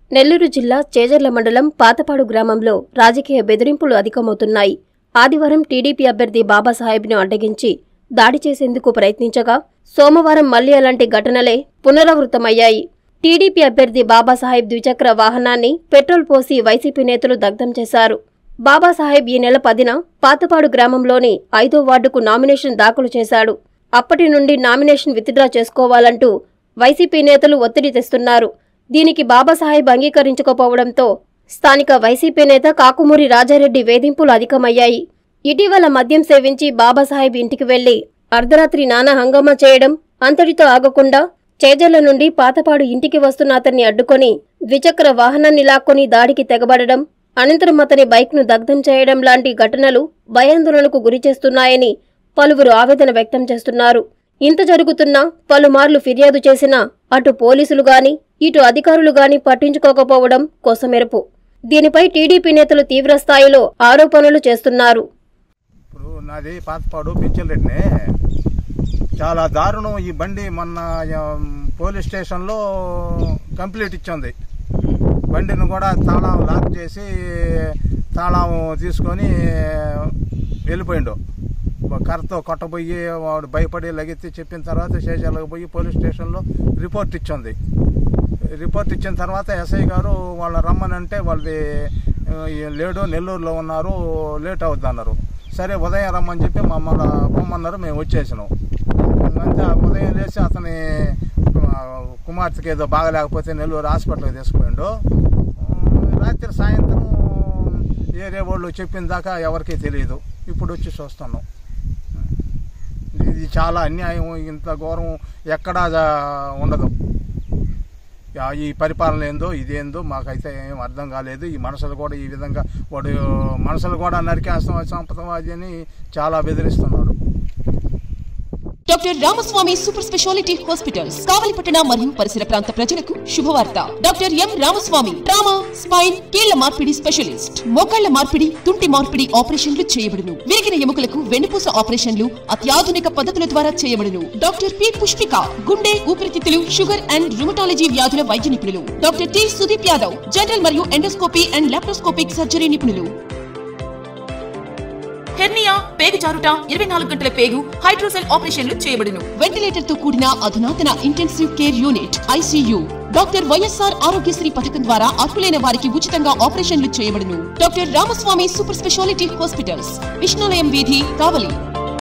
నెల్లూరు జిల్లా చేజర్ల మండలం పాతపాడు గ్రామంలో రాజకీయ బెదిరింపులు అధికమవుతున్నాయి ఆదివారం టీడీపీ అభ్యర్థి బాబాసాహెబ్ను అడ్డగించి దాడి చేసేందుకు ప్రయత్నించగా సోమవారం మళ్లీ అలాంటి ఘటనలే పునరావృతమయ్యాయి టీడీపీ అభ్యర్థి బాబాసాహెబ్ ద్విచక్ర వాహనాన్ని పెట్రోల్ పోసి వైసీపీ నేతలు దగ్ధం చేశారు బాబాసాహెబ్ ఈ నెల పదిన పాతపాడు గ్రామంలోని ఐదో వార్డుకు నామినేషన్ దాఖలు చేశాడు అప్పటి నుండి నామినేషన్ విత్డ్రా చేసుకోవాలంటూ వైసీపీ నేతలు ఒత్తిడి తెస్తున్నారు దీనికి బాబాసాహెబ్ అంగీకరించకపోవడంతో స్థానిక వైసీపీ నేత కాకుమూరి రాజారెడ్డి వేధింపులు అధికమయ్యాయి ఇటీవల మద్యం సేవించి బాబాసాహెబ్ ఇంటికి వెళ్లి అర్ధరాత్రి నానా హంగామా చేయడం అంతటితో ఆగకుండా చేజర్ల నుండి పాతపాడు ఇంటికి వస్తున్న అతన్ని అడ్డుకొని ద్విచక్ర వాహనాన్ని లాక్కొని దాడికి తెగబడడం అనంతరం అతని బైక్ను దగ్ధం చేయడం లాంటి ఘటనలు భయాందోళనకు గురిచేస్తున్నాయని పలువురు ఆవేదన వ్యక్తం చేస్తున్నారు ఇంత జరుగుతున్నా పలుమార్లు ఫిర్యాదు చేసినా అటు పోలీసులు గాని ఇటు అధికారులు గాని పట్టించుకోకపోవడం కొసమెరుపు దీనిపై టీడీపీ నేతలు తీవ్రస్థాయిలో ఆరోపణలు చేస్తున్నారు ఇప్పుడు నాది పాతపాడు పెంచలరెడ్డిని చాలా దారుణం ఈ బండి మొన్న ఆ, పోలీస్ స్టేషన్లో కంప్లీట్ ఇచ్చింది బండిని కూడా తాళం లాక్ చేసి తాళం తీసుకొని వెళ్ళిపోయిండు కర్రతో కొట్టబోయి వాడు భయపడి లగెత్తి చెప్పిన తర్వాత శేషాలకు పోయి పోలీస్ స్టేషన్లో రిపోర్ట్ ఇచ్చింది రిపోర్ట్ ఇచ్చిన తర్వాత ఎస్ఐ గారు వాళ్ళ రమ్మనంటే వాళ్ళది ఆ, లేడు నెల్లూరులో ఉన్నారు లేట్ అవుద్ది అన్నారు సరే ఉదయం రమ్మని చెప్పి మమ్మల్ని పొమ్మన్నారు మేము వచ్చేసినాం అంతే ఆ ఉదయం లేచి అతని ఆ, కుమార్తెకి ఏదో బాగలేకపోతే నెల్లూరు హాస్పిటల్కి తీసుకుపోయిండు ఆ, రాత్రి సాయంత్రం ఏరే వాళ్ళు చెప్పిన దాకా ఎవరికీ తెలియదు ఇప్పుడు వచ్చి చూస్తున్నాం ఇది చాలా అన్యాయం ఇంత ఘోరం ఎక్కడా జా- ఉండదు యా- ఈ పరిపాలన ఏందో ఇదేందో మాకైతే ఏం అర్థం కాలేదు ఈ మనసులు కూడా ఈ విధంగా వాడు మనసులు కూడా నరికేస్తాం సంపదవాది అని చాలా బెదిరిస్తున్నాడు doctor Ramaswamy super speciality hospitals కావలిపట్టణ మరియు పరిసర ప్రాంత ప్రజలకు శుభవార్త doctor M Ramaswamy trauma spine కీళ్ల మార్పిడి స్పెషలిస్ట్ మోకాళ్ల మార్పిడి తుంటి మార్పిడి ఆపరేషన్లు చేయబడును విరిగిన ఎముకలకు వెన్నుపూస ఆపరేషన్లు అత్యాధునిక పద్ధతుల ద్వారా చేయబడును డాక్టర్ పి పుష్పిక గుండె ఊపిరితిత్తులు షుగర్ అండ్ రుమటాలజీ వ్యాధుల వైద్య నిపుణులు doctor T Sudeep Yadav general మరియు ఎండోస్కోపీ అండ్ లాప్రోస్కోపిక్ సర్జరీ నిపుణులు హెర్నియా పేగు జారుట ఇరవై నాలుగు గంటల పేగు హైడ్రోసెల్ ఆపరేషన్లు చేయబడును వెంటిలేటర్ తో కూడిన అధునాతన intensive care unit ICU doctor YSR Aarogyasri పథకం ద్వారా అర్హులైన వారికి ఉచితంగా ఆపరేషన్లు చేయబడును doctor Ramaswamy super speciality hospitals Vishnulayam వీధి కావలి